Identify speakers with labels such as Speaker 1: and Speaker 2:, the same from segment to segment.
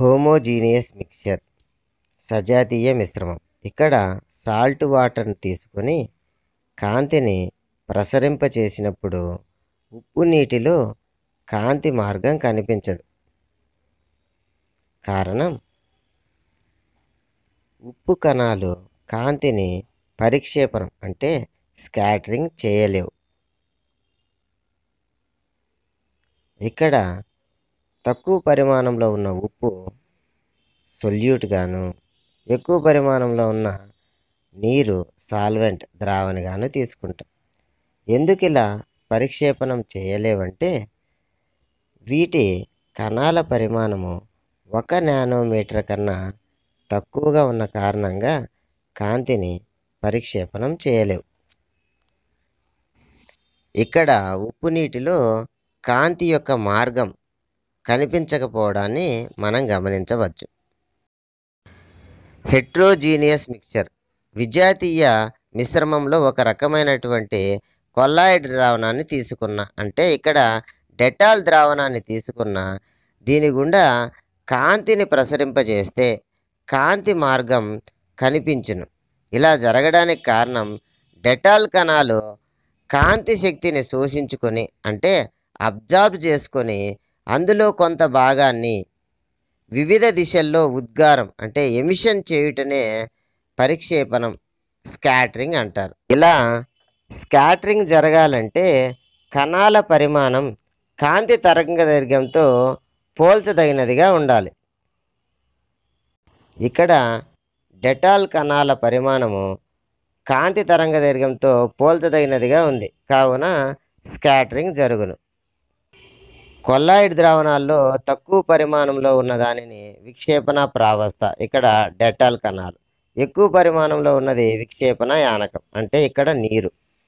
Speaker 1: homogeneous mixture సజాతీయ మిశ్రమం ఇక్కడ సాల్ట్ వాటర్ని తీసుకొని కాంతిని ప్రసరింపచేసినప్పుడు ఉప్పు నీటిలో కాంతి మార్గం కనిపించదు కారణం ఉప్పు కణాలు కాంతిని పరిక్షేపణం అంటే స్కాటరింగ్ చేయలేవు ఇక్కడ తక్కువ పరిమాణంలో ఉన్న ఉప్పు సొల్యూట్ గాను ఎక్కువ పరిమాణంలో ఉన్న నీరు సాల్వెంట్ ద్రావణిగాను తీసుకుంటాం ఎందుకు ఇలా పరిక్షేపణం చేయలేవంటే వీటి కణాల పరిమాణము ఒక నానోమీటర్ కన్నా తక్కువగా ఉన్న కారణంగా కాంతిని పరిక్షేపణం చేయలేవు ఇక్కడ ఉప్పు నీటిలో కాంతి యొక్క మార్గం కనిపించకపోవడాన్ని మనం గమనించవచ్చు హెట్రోజీనియస్ మిక్చర్ విజాతీయ మిశ్రమంలో ఒక రకమైనటువంటి కొల్లాయిడ్ ద్రావణాన్ని తీసుకున్న అంటే ఇక్కడ డెటాల్ ద్రావణాన్ని తీసుకున్న దీని గుండా కాంతిని ప్రసరింపజేస్తే కాంతి మార్గం కనిపించును ఇలా జరగడానికి కారణం డెటాల్ కణాలు కాంతి శక్తిని శోషించుకొని అంటే అబ్జార్బ్ చేసుకొని అందులో కొంత భాగాన్ని వివిధ దిశల్లో ఉద్గారం అంటే ఎమిషన్ చేయుటనే పరిక్షేపణం స్కాటరింగ్ అంటారు ఇలా స్కాటరింగ్ జరగాలంటే కణాల పరిమాణం కాంతి తరంగ దైర్ఘ్యంతో పోల్చదగినదిగా ఉండాలి ఇక్కడ డెటాల్ కణాల పరిమాణము కాంతి తరంగ దైర్ఘ్యంతో పోల్చదగినదిగా ఉంది కావున స్కాటరింగ్ జరుగును కొల్లాయిడ్ ద్రావణాల్లో తక్కువ పరిమాణంలో ఉన్న దానిని విక్షేపణ ప్రావస్థ ఇక్కడ డెటాల్ కణాలు ఎక్కువ పరిమాణంలో ఉన్నది విక్షేపణ యానకం అంటే ఇక్కడ నీరు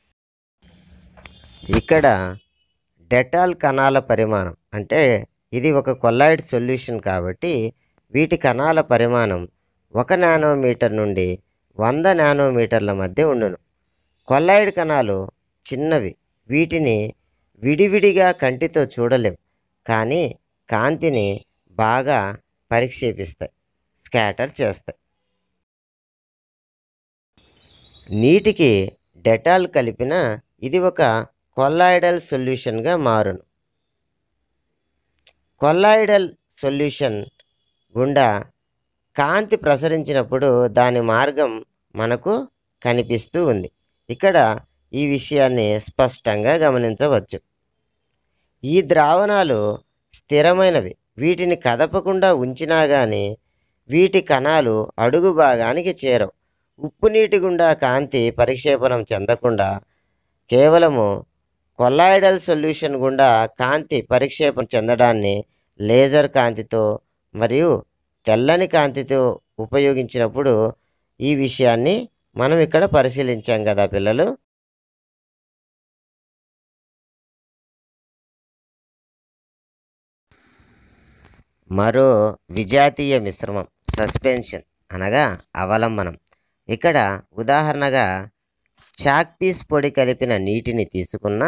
Speaker 1: ఇక్కడ డెటాల్ కణాల పరిమాణం అంటే ఇది ఒక కొల్లాయిడ్ సొల్యూషన్ కాబట్టి వీటి కణాల పరిమాణం ఒక నానోమీటర్ నుండి వంద నానోమీటర్ల మధ్య ఉండును కొల్లాయిడ్ కణాలు చిన్నవి వీటిని విడివిడిగా కంటితో చూడలేం కానీ కాంతిని బాగా పరిక్షేపిస్తాయి స్కాటర్ చేస్తాయి నీటికి డెటాల్ కలిపిన ఇది ఒక కొల్లాయిడల్ సొల్యూషన్గా మారును కొల్లాయిడల్ సొల్యూషన్ గుండా కాంతి ప్రసరించినప్పుడు దాని మార్గం మనకు కనిపిస్తూ ఉంది ఇక్కడ ఈ విషయాన్ని స్పష్టంగా గమనించవచ్చు ఈ ద్రావణాలు స్థిరమైనవి వీటిని కదపకుండా ఉంచినా కానీ వీటి కణాలు అడుగు భాగానికి చేరవు ఉప్పు నీటి గుండా కాంతి పరిక్షేపణం చెందకుండా కేవలము కొల్లాయిడల్ సొల్యూషన్ గుండా కాంతి పరిక్షేపణ చెందడాన్ని లేజర్ కాంతితో మరియు తెల్లని కాంతితో ఉపయోగించినప్పుడు ఈ విషయాన్ని మనం ఇక్కడ పరిశీలించాం కదా పిల్లలు మరో విజాతీయ మిశ్రమం సస్పెన్షన్ అనగా అవలంబనం ఇక్కడ ఉదాహరణగా చాక్ పీస్ పొడి కలిపిన నీటిని తీసుకున్న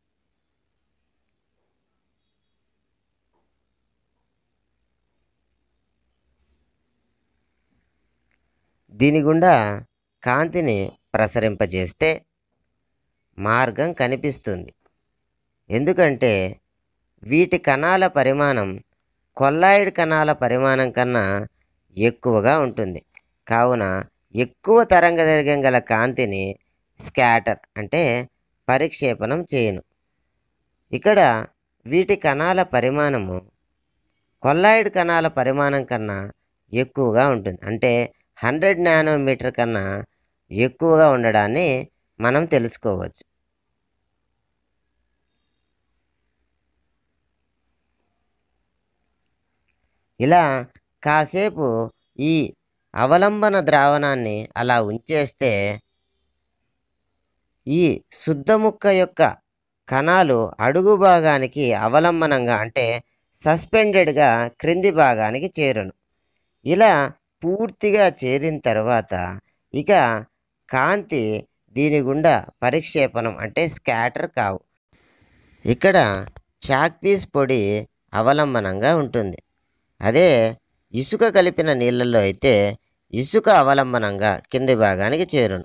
Speaker 1: దీని గుండా కాంతిని ప్రసరింపజేస్తే మార్గం కనిపిస్తుంది ఎందుకంటే వీటి కణాల పరిమాణం కొల్లాయిడ్ కణాల పరిమాణం కన్నా ఎక్కువగా ఉంటుంది కావున ఎక్కువ తరంగదైర్ఘ్యం గల కాంతిని స్కాటర్ అంటే పరిక్షేపణం చేయను ఇక్కడ వీటి కణాల పరిమాణము కొల్లాయిడ్ కణాల పరిమాణం కన్నా ఎక్కువగా ఉంటుంది అంటే హండ్రెడ్ నానోమీటర్ కన్నా ఎక్కువగా ఉండడాన్ని మనం తెలుసుకోవచ్చు ఇలా కాసేపు ఈ అవలంబన ద్రావణాన్ని అలా ఉంచేస్తే ఈ శుద్ధ ముక్క యొక్క కణాలు అడుగు భాగానికి అవలంబనంగా అంటే సస్పెండెడ్గా క్రింది భాగానికి చేరును ఇలా పూర్తిగా చేరిన తర్వాత ఇక కాంతి దీని గుండా పరిక్షేపణం అంటే స్కాటర్ కావు ఇక్కడ చాక్ పీస్ పొడి అవలంబనంగా ఉంటుంది అదే ఇసుక కలిపిన నీళ్ళల్లో అయితే ఇసుక అవలంబనంగా కింది భాగానికి చేరును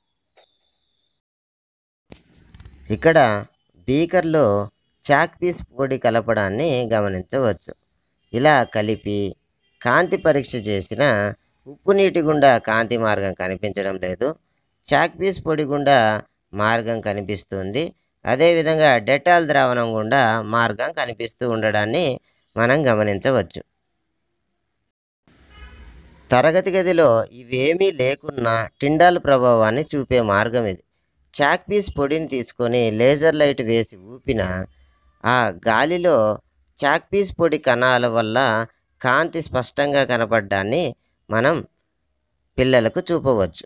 Speaker 1: ఇక్కడ బీకర్లో చాక్ పీస్ పొడి కలపడాన్ని గమనించవచ్చు ఇలా కలిపి కాంతి పరీక్ష చేసిన ఉప్పు నీటి గుండా కాంతి మార్గం కనిపించడం లేదు చాక్ పీస్ పొడి గుండా మార్గం కనిపిస్తుంది అదేవిధంగా డెటాల్ ద్రావణం గుండా మార్గం కనిపిస్తూ ఉండడాన్ని మనం గమనించవచ్చు తరగతి గదిలో ఇవేమీ లేకున్నా టిండాల్ ప్రభావాన్ని చూపే మార్గం ఇది చాక్ పీస్ పొడిని తీసుకొని లేజర్ లైట్ వేసి ఊపిన ఆ గాలిలో చాక్ పీస్ పొడి కణాల వల్ల కాంతి స్పష్టంగా కనపడ్డాన్ని మనం పిల్లలకు చూపవచ్చు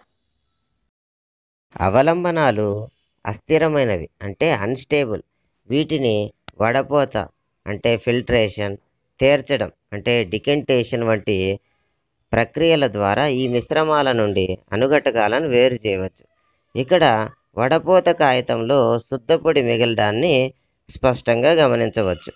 Speaker 1: అవలంబనాలు అస్థిరమైనవి అంటే అన్స్టేబుల్ వీటిని వడపోత అంటే ఫిల్ట్రేషన్ తేర్చడం అంటే డికెంటేషన్ వంటి ప్రక్రియల ద్వారా ఈ మిశ్రమాల నుండి అనుఘటకాలను వేరు చేయవచ్చు ఇక్కడ వడపోత కాగితంలో శుద్ధపొడి మిగలడాన్ని స్పష్టంగా గమనించవచ్చు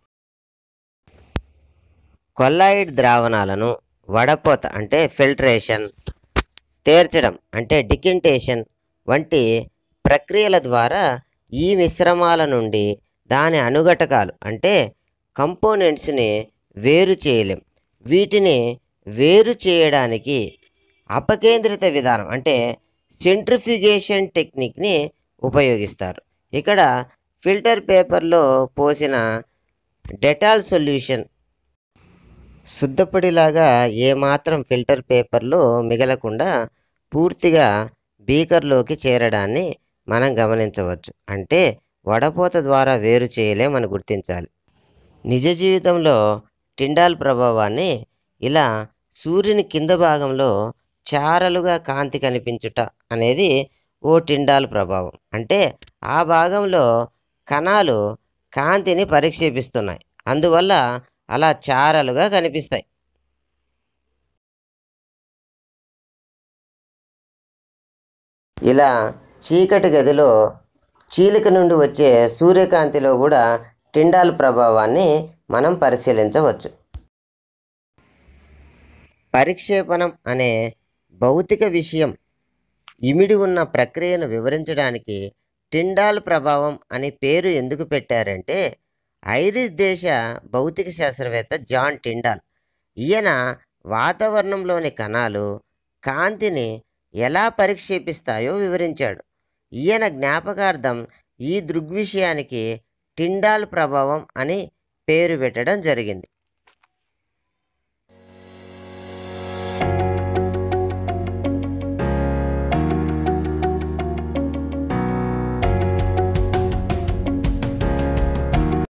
Speaker 1: కొల్లాయిడ్ ద్రావణాలను వడపోత అంటే ఫిల్ట్రేషన్ తేర్చడం అంటే డికెంటేషన్ వంటి ప్రక్రియల ద్వారా ఈ మిశ్రమాల నుండి దాని అనుఘటకాలు అంటే కంపోనెంట్స్ని వేరు చేయలేం వీటిని వేరు చేయడానికి అపకేంద్రిత విధానం అంటే సెంట్రిఫ్యూగేషన్ టెక్నిక్ని ఉపయోగిస్తారు ఇక్కడ ఫిల్టర్ పేపర్లో పోసిన డెటాల్ సొల్యూషన్ శుద్ధపొడిలాగా ఏమాత్రం ఫిల్టర్ పేపర్లో మిగలకుండా పూర్తిగా బీకర్లోకి చేరడాన్ని మనం గమనించవచ్చు అంటే వడపోత ద్వారా వేరు చేయలేమని గుర్తించాలి నిజ జీవితంలో టిండాల్ ప్రభావాన్ని ఇలా సూర్యుని కింద భాగంలో చారలుగా కాంతి కనిపించుట అనేది ఓ టిండాల్ ప్రభావం అంటే ఆ భాగంలో కణాలు కాంతిని పరిక్షేపిస్తున్నాయి అందువల్ల అలా చారలుగా కనిపిస్తాయి ఇలా చీకటి గదిలో చీలిక నుండి వచ్చే సూర్యకాంతిలో కూడా టిండాల్ ప్రభావాన్ని మనం పరిశీలించవచ్చు పరిక్షేపణం అనే భౌతిక విషయం ఇమిడి ఉన్న ప్రక్రియను వివరించడానికి టిండాల్ ప్రభావం అనే పేరు ఎందుకు పెట్టారంటే ఐరిష్ దేశ భౌతిక శాస్త్రవేత్త జాన్ టిండాల్ ఈయన వాతావరణంలోని కణాలు కాంతిని ఎలా పరిక్షేపిస్తాయో వివరించాడు ఈయన జ్ఞాపకార్థం ఈ దృగ్విషయానికి టిండాల్ ప్రభావం అని పేరు పెట్టడం జరిగింది